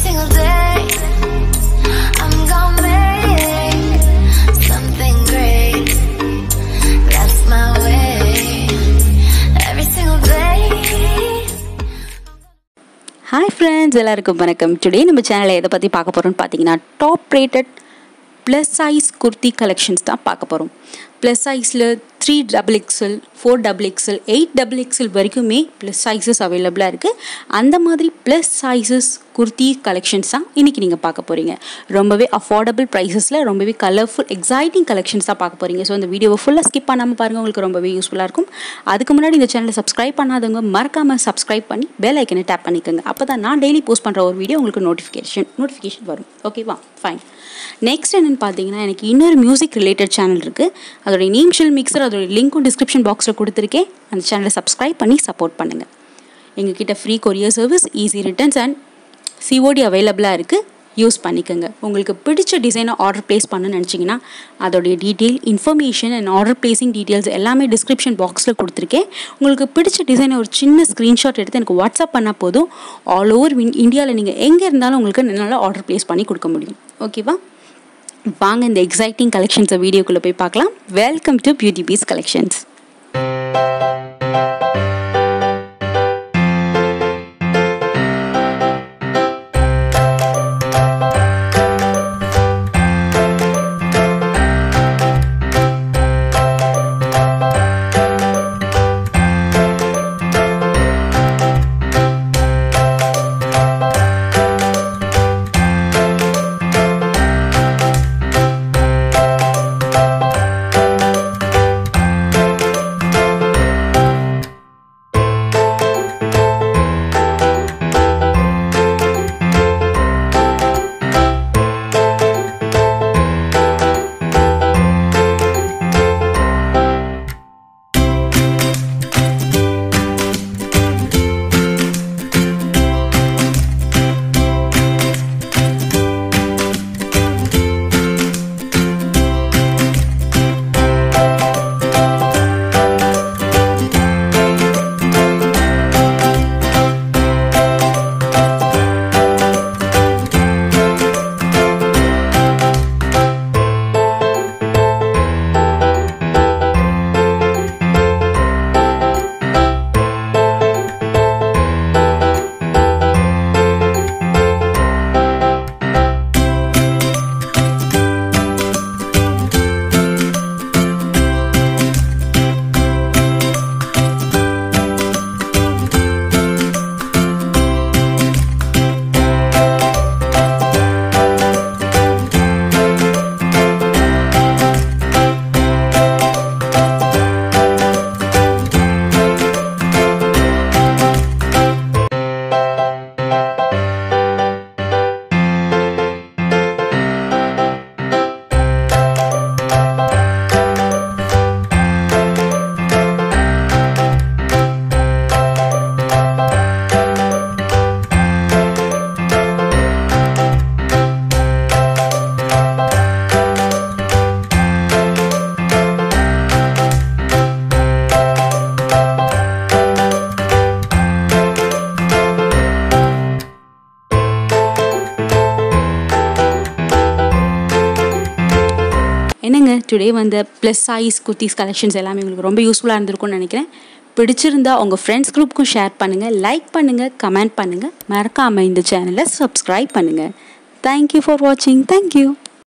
single day. I'm gonna make something great. That's my way. Every single day. Hi friends எல்லாருக்கும் வணக்கம் today நம்ம சேனலில் எதை பற்றி பார்க்க போகிறோம்னு பார்த்தீங்கன்னா top rated plus size kurti collections தான் பார்க்க போகிறோம் ப்ளஸ் சைஸில் three double XL four double XL eight double XL வரைக்குமே ப்ளஸ் சைஸஸ் அவைலபிளாக இருக்குது அந்த மாதிரி ப்ளஸ் சைஸஸ் குர்த்தி கலெக்ஷன்ஸ் தான் இன்றைக்கி நீங்கள் பார்க்க போகிறீங்க ரொம்பவே அஃபோர்டபுள் ப்ரைஸஸில் ரொம்பவே கலர்ஃபுல் எக்ஸைட்டிங் கலெக்ஷன்ஸ் தான் பார்க்க போகிறீங்க ஸோ இந்த வீடியோவை ஃபுல்லாக ஸ்கிப் பண்ணாமல் பாருங்கள் உங்களுக்கு ரொம்பவே யூஸ்ஃபுல்லாக இருக்கும் அதுக்கு முன்னாடி இந்த சேனலை சப்ஸ்கிரைப் பண்ணாதவங்க மறக்காமல் சப்ஸ்கிரைப் பண்ணி பெல் ஐக்கனை டேப் பண்ணிக்கோங்க அப்போ தான் நான் டெய்லி போஸ்ட் பண்ணுற ஒரு வீடியோ உங்களுக்கு நோட்டிஃபிகேஷன் நோட்டிஃபிகேஷன் வரும் ஓகேவா ஃபைன் நெக்ஸ்ட் என்னென்னு பார்த்தீங்கன்னா எனக்கு இன்னொரு மியூசிக் ரிலேட்டட் சேனல் இருக்குது அதோடைய நேம்ஷில் மிக்சர் அதோடைய லிங்க்கும் டிஸ்கிரிப்ஷன் பாக்ஸில் கொடுத்துருக்கேன் அந்த சேனலை சப்ஸ்கிரைப் பண்ணி சப்போர்ட் பண்ணுங்கள் எங்ககிட்ட free courier service easy returns and COD அவைலபிளாக இருக்குது யூஸ் பண்ணிக்கோங்க உங்களுக்கு பிடிச்ச டிசைனை ஆர்டர் ப்ளேஸ் பண்ண நினச்சிங்கன்னா அதோடைய detail information and order placing details எல்லாமே டிஸ்கிரிப்ஷன் பாக்ஸில் கொடுத்துருக்கேன் உங்களுக்கு பிடிச்ச டிசைனை ஒரு சின்ன ஸ்க்ரீன்ஷாட் எடுத்து எனக்கு வாட்ஸ்அப் பண்ணால் போதும் ஆல் ஓவர் இந்தியாவில் நீங்கள் எங்கே இருந்தாலும் உங்களுக்கு நல்லா ஆர்டர் ப்ளேஸ் பண்ணி கொடுக்க முடியும் ஓகேவா வாங்க இந்த எக்ஸைட்டிங் கலெக்ஷன்ஸை வீடியோக்குள்ளே போய் பார்க்கலாம் welcome to beauty peace collections என்னங்க டுடே வந்த ப்ளஸ் சைஸ் குர்த்திஸ் கலெக்ஷன்ஸ் எல்லாமே உங்களுக்கு ரொம்ப யூஸ்ஃபுல்லாக இருந்திருக்கும்னு நினைக்கிறேன் பிடிச்சிருந்தா உங்கள் ஃப்ரெண்ட்ஸ் குரூப்புக்கும் ஷேர் பண்ணுங்கள் லைக் பண்ணுங்கள் கமெண்ட் பண்ணுங்கள் மறக்காமல் இந்த சேனலை சப்ஸ்கிரைப் பண்ணுங்கள் தேங்க்யூ ஃபார் வாட்சிங் தேங்க்யூ